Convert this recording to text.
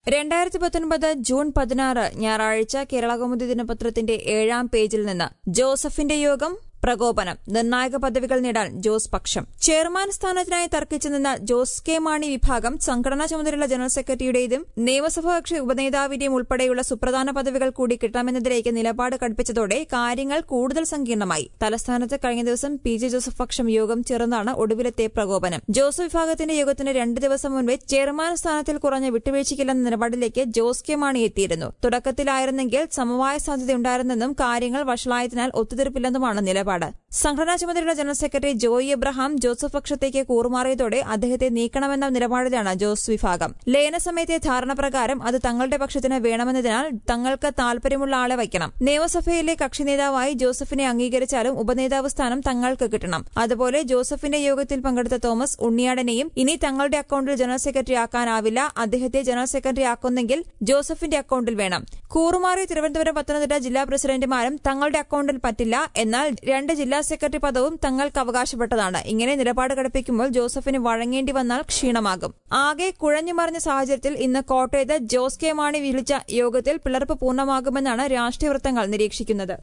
രണ്ടായിരത്തി പത്തൊൻപത് ജൂൺ പതിനാറ് ഞായറാഴ്ച കേരളകൗമുദി ദിനപത്രത്തിന്റെ ഏഴാം പേജിൽ നിന്ന് ജോസഫിന്റെ യോഗം പ്രകോപനം നിർണായക പദവികൾ നേടാൻ ജോസ് പക്ഷം ചെയർമാൻ സ്ഥാനത്തിനായി തർക്കിച്ചു നിന്ന ജോസ് കെ മാണി വിഭാഗം സംഘടനാ ചുമതലയുള്ള ജനറൽ സെക്രട്ടറിയുടേതും നിയമസഭാ കക്ഷി ഉപനേതാവിന്റെയും ഉൾപ്പെടെയുള്ള സുപ്രധാന പദവികൾ കൂടി കിട്ടാമെന്നതിലേക്ക് നിലപാട് കടുപ്പിച്ചതോടെ കാര്യങ്ങൾ കൂടുതൽ സങ്കീർണമായി തലസ്ഥാനത്ത് കഴിഞ്ഞ ദിവസം പി ജെ ജോസഫ് പക്ഷം യോഗം ചേർന്നാണ് ഒടുവിലത്തെ പ്രകോപനം ജോസ് വിഭാഗത്തിന്റെ യോഗത്തിന് രണ്ട് ദിവസം മുൻപേ ചെയർമാൻ സ്ഥാനത്തിൽ കുറഞ്ഞ വിട്ടുവീഴ്ചയ്ക്കില്ലെന്ന നിലപാടിലേക്ക് ജോസ് കെ മാണി എത്തിയിരുന്നു തുടക്കത്തിലായിരുന്നെങ്കിൽ സമവായ സാധ്യതയുണ്ടായിരുന്നെന്നും കാര്യങ്ങൾ വഷളായതിനാൽ ഒത്തുതീർപ്പില്ലെന്നുമാണ് നിലപാട് സംഘടനാ ചുമതലയുള്ള general secretary Joy Abraham Joseph പക്ഷത്തേക്ക് കൂറുമാറിയതോടെ അദ്ദേഹത്തെ നീക്കണമെന്ന നിലപാടിലാണ് ജോസ് വിഭാഗം ലയന സമയത്തെ ധാരണ പ്രകാരം അത് തങ്ങളുടെ പക്ഷത്തിന് വേണമെന്നതിനാൽ തങ്ങൾക്ക് താൽപര്യമുള്ള ആളെ വയ്ക്കണം നിയമസഭയിലെ കക്ഷി നേതാവായി ജോസഫിനെ അംഗീകരിച്ചാലും ഉപനേതാവ് സ്ഥാനം തങ്ങൾക്ക് കിട്ടണം അതുപോലെ ജോസഫിന്റെ യോഗത്തിൽ പങ്കെടുത്ത തോമസ് ഉണ്ണിയാടനെയും ഇനി തങ്ങളുടെ അക്കൌണ്ടിൽ ജനറൽ സെക്രട്ടറി ആക്കാനാവില്ല അദ്ദേഹത്തെ ജനറൽ സെക്രട്ടറി ആക്കുന്നെങ്കിൽ ജോസഫിന്റെ അക്കൌണ്ടിൽ വേണം കൂറുമാറിയ തിരുവനന്തപുരം പത്തനംതിട്ട ജില്ലാ പ്രസിഡന്റുമാരും തങ്ങളുടെ അക്കൌണ്ടിൽ പറ്റില്ല എന്നാൽ രണ്ട് ജില്ലാ സെക്രട്ടറി പദവും തങ്ങൾക്ക് അവകാശപ്പെട്ടതാണ് ഇങ്ങനെ നിലപാട് ഘടിപ്പിക്കുമ്പോൾ ജോസഫിന് വഴങ്ങേണ്ടി വന്നാൽ ക്ഷീണമാകും ആകെ കുഴഞ്ഞുമറിഞ്ഞ സാഹചര്യത്തിൽ ഇന്ന് കോട്ടയത്ത് ജോസ് കെ മാണി വിളിച്ച യോഗത്തിൽ പിളർപ്പ് പൂർണ്ണമാകുമെന്നാണ് രാഷ്ട്രീയ വൃത്തങ്ങൾ നിരീക്ഷിക്കുന്നത്